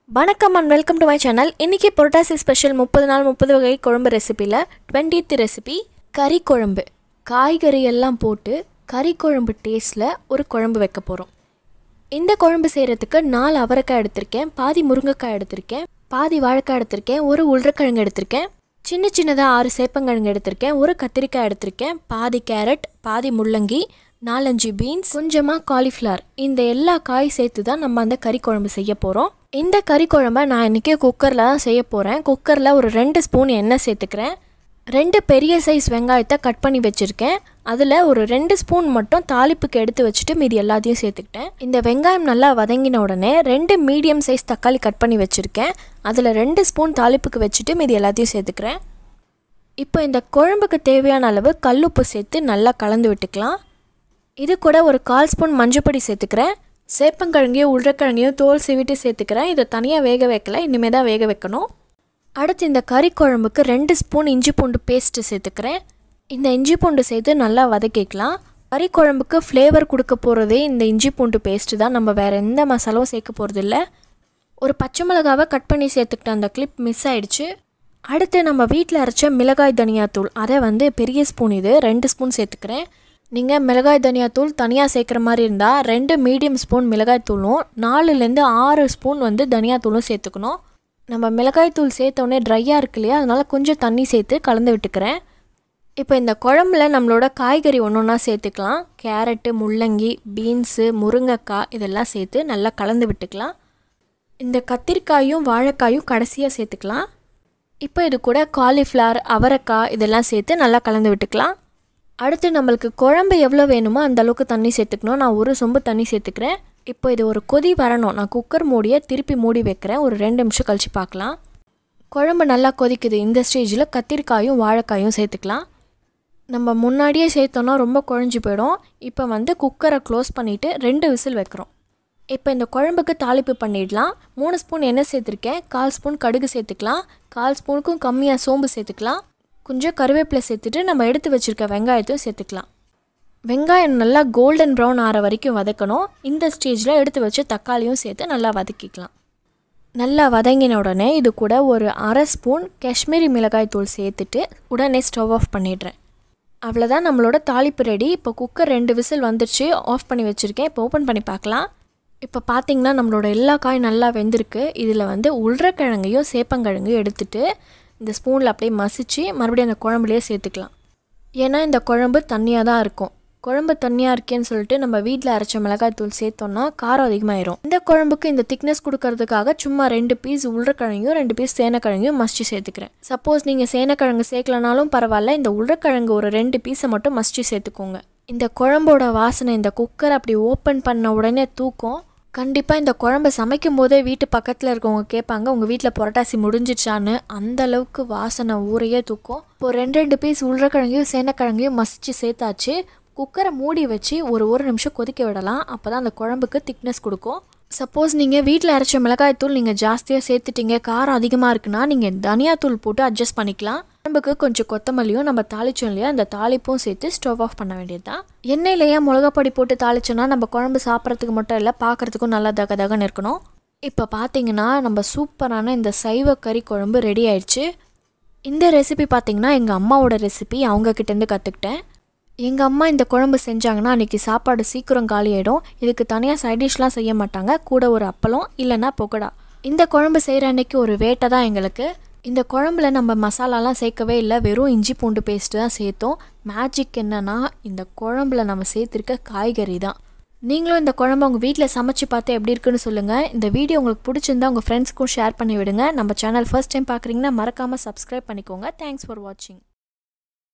வணக்கம் and welcome to my channel இன்றைக்கி Purattasi special முப்பது நாள் முப்பது வகை குழம்பு ரெசிப்பியில் டுவெண்ட்டித் ரெசிபி கறி குழம்பு காய்கறி எல்லாம் போட்டு கறி குழம்பு டேஸ்ட்டில் ஒரு குழம்பு வைக்க போகிறோம் இந்த குழம்பு செய்கிறதுக்கு நாலு அவரைக்காய் எடுத்திருக்கேன் பாதி முருங்கைக்காய் எடுத்திருக்கேன் பாதி வாழைக்காய் எடுத்திருக்கேன் ஒரு உருளைக்கிழங்கு எடுத்திருக்கேன் சின்ன சின்னதாக ஆறு சேப்பங்கிழங்கு எடுத்திருக்கேன் ஒரு கத்திரிக்காய் எடுத்திருக்கேன் பாதி கேரட் பாதி முள்ளங்கி நாலஞ்சு பீன்ஸ் கொஞ்சமாக காலிஃப்ளவர் இந்த எல்லா காய் சேர்த்து தான் நம்ம அந்த கறி குழம்பு செய்ய போகிறோம் இந்த கறி குழம்ப நான் இன்றைக்கி குக்கரில் தான் செய்ய போகிறேன் குக்கரில் ஒரு ரெண்டு ஸ்பூன் எண்ணெய் சேர்த்துக்கிறேன் ரெண்டு பெரிய சைஸ் வெங்காயத்தை கட் பண்ணி வச்சுருக்கேன் அதில் ஒரு ரெண்டு ஸ்பூன் மட்டும் தாளிப்புக்கு எடுத்து வச்சுட்டு மீதி எல்லாத்தையும் சேர்த்துக்கிட்டேன் இந்த வெங்காயம் நல்லா வதங்கின உடனே ரெண்டு மீடியம் சைஸ் தக்காளி கட் பண்ணி வச்சுருக்கேன் அதில் ரெண்டு ஸ்பூன் தாளிப்புக்கு வச்சுட்டு மீதி எல்லாத்தையும் சேர்த்துக்கிறேன் இப்போ இந்த குழம்புக்கு தேவையான அளவு கல்லுப்பு சேர்த்து நல்லா கலந்து விட்டுக்கலாம் இது கூட ஒரு கால் ஸ்பூன் மஞ்சப்பொடி சேர்த்துக்கிறேன் சேப்பங்கிழங்கையும் உருளைக்கிழங்கையும் தோல் சீவிட்டு சேர்த்துக்கிறேன் இதை தனியாக வேக வைக்கல இனிமேல் தான் வேக வைக்கணும் அடுத்து இந்த கறி குழம்புக்கு ரெண்டு ஸ்பூன் இஞ்சி பூண்டு பேஸ்ட்டு சேர்த்துக்கிறேன் இந்த இஞ்சி பூண்டு சேர்த்து நல்லா வதக்கிக்கலாம் கறி குழம்புக்கு ஃப்ளேவர் கொடுக்க போகிறதே இந்த இஞ்சி பூண்டு பேஸ்ட்டு தான் நம்ம வேறு எந்த மசாலாவும் சேர்க்க போகிறது இல்லை ஒரு பச்சை மிளகாவை கட் பண்ணி சேர்த்துக்கிட்ட அந்த கிளிப் மிஸ் ஆயிடுச்சு அடுத்து நம்ம வீட்டில் அரைச்ச மிளகாய் தனியாத்தூள் அதை வந்து பெரிய ஸ்பூன் இது ரெண்டு ஸ்பூன் சேர்த்துக்கிறேன் நீங்கள் மிளகாய் தனியாத்தூள் தனியாக சேர்க்குற மாதிரி இருந்தால் ரெண்டு மீடியம் ஸ்பூன் மிளகாய் தூளும் நாலுலேருந்து ஆறு ஸ்பூன் வந்து தனியாத்தூளும் சேர்த்துக்கணும் நம்ம மிளகாய் தூள் சேர்த்தோடனே ட்ரையாக இருக்கு இல்லையா அதனால் கொஞ்சம் தண்ணி சேர்த்து கலந்து விட்டுக்கிறேன் இப்போ இந்த குழம்புல நம்மளோட காய்கறி ஒன்று ஒன்றா சேர்த்துக்கலாம் கேரட்டு முள்ளங்கி பீன்ஸு முருங்கைக்காய் இதெல்லாம் சேர்த்து நல்லா கலந்து விட்டுக்கலாம் இந்த கத்திரிக்காயும் வாழைக்காயும் கடைசியாக சேர்த்துக்கலாம் இப்போ இது கூட காலிஃப்ளவர் அவரைக்காய் இதெல்லாம் சேர்த்து நல்லா கலந்து விட்டுக்கலாம் அடுத்து நம்மளுக்கு குழம்பு எவ்வளோ வேணுமோ அந்த அளவுக்கு தண்ணி சேர்த்துக்கணும் நான் ஒரு சொம்பு தண்ணி சேர்த்துக்கிறேன் இப்போ இது ஒரு கொதி வரணும் நான் குக்கர் மூடியை திருப்பி மூடி வைக்கிறேன் ஒரு ரெண்டு நிமிஷம் கழித்து பார்க்கலாம் குழம்பு நல்லா கொதிக்குது இந்த ஸ்டேஜில் கத்திரிக்காயும் வாழைக்காயும் சேர்த்துக்கலாம் நம்ம முன்னாடியே சேர்த்தோன்னா ரொம்ப குழஞ்சி போயிடும் இப்போ வந்து குக்கரை க்ளோஸ் பண்ணிவிட்டு ரெண்டு விசில் வைக்கிறோம் இப்போ இந்த குழம்புக்கு தாளிப்பு பண்ணிடலாம் மூணு ஸ்பூன் எண்ணெய் சேர்த்துருக்கேன் கால் ஸ்பூன் கடுகு சேர்த்துக்கலாம் கால் ஸ்பூனுக்கும் கம்மியாக சோம்பு சேர்த்துக்கலாம் கொஞ்சம் கருவேப்பிலை சேர்த்துட்டு நம்ம எடுத்து வச்சுருக்க வெங்காயத்தையும் சேர்த்துக்கலாம் வெங்காயம் நல்லா கோல்டன் ப்ரௌன் ஆற வரைக்கும் வதக்கணும் இந்த ஸ்டேஜில் எடுத்து வச்சு தக்காளியும் சேர்த்து நல்லா வதக்கிக்கலாம் நல்லா வதங்கின உடனே இது கூட ஒரு அரை ஸ்பூன் காஷ்மீரி மிளகாய் தூள் சேர்த்துட்டு உடனே ஸ்டவ் ஆஃப் பண்ணிடுறேன் அவ்வளோதான் நம்மளோட தாளிப்பு ரெடி இப்போ குக்கர் ரெண்டு விசில் வந்துருச்சு ஆஃப் பண்ணி வச்சுருக்கேன் இப்போ ஓப்பன் பண்ணி பார்க்கலாம் இப்போ பார்த்தீங்கன்னா நம்மளோட எல்லா காயும் நல்லா வெந்திருக்கு இதில் வந்து உருளைக்கிழங்கையும் சேப்பங்கிழங்கையும் எடுத்துட்டு இந்த ஸ்பூனில் அப்படியே மசிச்சு மறுபடியும் அந்த குழம்புலையே சேர்த்துக்கலாம் ஏன்னா இந்த குழம்பு தண்ணியாக தான் இருக்கும் குழம்பு தண்ணியாக இருக்கேன்னு சொல்லிட்டு நம்ம வீட்டில் அரைச்ச மிளகாய் தூள் சேர்த்தோம்னா காரம் அதிகமாயிரும் இந்த குழம்புக்கு இந்த திக்னஸ் கொடுக்கறதுக்காக சும்மா ரெண்டு பீஸ் உருளைக்கிழங்கையும் ரெண்டு பீஸ் சேனக்கிழங்கையும் மசிச்சு சேர்த்துக்கிறேன் சப்போஸ் நீங்கள் சேனக்கிழங்கு சேர்க்கலனாலும் பரவாயில்ல இந்த உருளைக்கிழங்கு ஒரு ரெண்டு பீஸை மட்டும் மசிச்சு சேர்த்துக்கோங்க இந்த குழம்போட வாசனை இந்த குக்கர் அப்படி ஓப்பன் பண்ண உடனே தூக்கம் கண்டிப்பாக இந்த குழம்பு சமைக்கும் போதே வீட்டு பக்கத்தில் இருக்கவங்க கேட்பாங்க உங்கள் வீட்டில் புரட்டாசி முடிஞ்சிச்சான்னு அந்த அளவுக்கு வாசனை ஊரையே தூக்கும் இப்போ ரெண்டு ரெண்டு பீஸ் உருளைக்கிழங்கையும் சேனக்கிழங்கையும் மசிச்சு சேர்த்தாச்சு குக்கரை மூடி வச்சு ஒரு ஒரு நிமிஷம் கொதிக்க விடலாம் அப்போ தான் அந்த குழம்புக்கு திக்னஸ் கொடுக்கும் சப்போஸ் நீங்கள் வீட்டில் அரைச்ச மிளகாய்த்தூள் நீங்கள் ஜாஸ்தியாக சேர்த்துட்டீங்க காரம் அதிகமாக இருக்குன்னா நீங்கள் தனியாத்தூள் போட்டு அட்ஜஸ்ட் பண்ணிக்கலாம் குழம்புக்கு கொஞ்சம் கொத்தமல்லியும் நம்ம தாளிச்சோம் இல்லையா அந்த தாளிப்பும் சேர்த்து ஸ்டவ் ஆஃப் பண்ண வேண்டியது தான் எண்ணெயிலேயே மிளகாப்பொடி போட்டு தாளிச்சோன்னா நம்ம குழம்பு சாப்பிட்றதுக்கு மட்டும் இல்லை பார்க்குறதுக்கும் நல்லா தக தகன்னு இருக்கணும் இப்போ பார்த்தீங்கன்னா நம்ம சூப்பரான இந்த சைவ கறி குழம்பு ரெடி ஆயிடுச்சு இந்த ரெசிபி பார்த்தீங்கன்னா எங்கள் அம்மாவோட ரெசிபி அவங்கக்கிட்டேருந்து கற்றுக்கிட்டேன் எங்கள் அம்மா இந்த குழம்பு செஞ்சாங்கன்னா அன்றைக்கி சாப்பாடு சீக்கிரம் காலி ஆகிடும் இதுக்கு தனியாக சைட் டிஷ்லாம் செய்ய மாட்டாங்க கூட ஒரு அப்பளம் இல்லைன்னா பொகடா இந்த குழம்பு செய்கிற அன்னைக்கு ஒரு வேட்டை தான் எங்களுக்கு இந்த குழம்புல நம்ம மசாலாலாம் சேர்க்கவே இல்லை வெறும் இஞ்சி பூண்டு பேஸ்ட்டு தான் சேர்த்தோம் மேஜிக் என்னன்னா இந்த குழம்புல நம்ம சேர்த்துருக்க காய்கறி தான் நீங்களும் இந்த குழம்பு உங்கள் வீட்டில் சமைச்சு பார்த்து எப்படி இருக்குன்னு சொல்லுங்கள் இந்த வீடியோ உங்களுக்கு பிடிச்சிருந்தா உங்கள் ஃப்ரெண்ட்ஸ்க்கும் ஷேர் பண்ணி விடுங்க நம்ம சேனல் ஃபர்ஸ்ட் டைம் பார்க்குறீங்கன்னா மறக்காமல் சப்ஸ்கிரைப் பண்ணிக்கோங்க தேங்க்ஸ் ஃபார் வாட்சிங்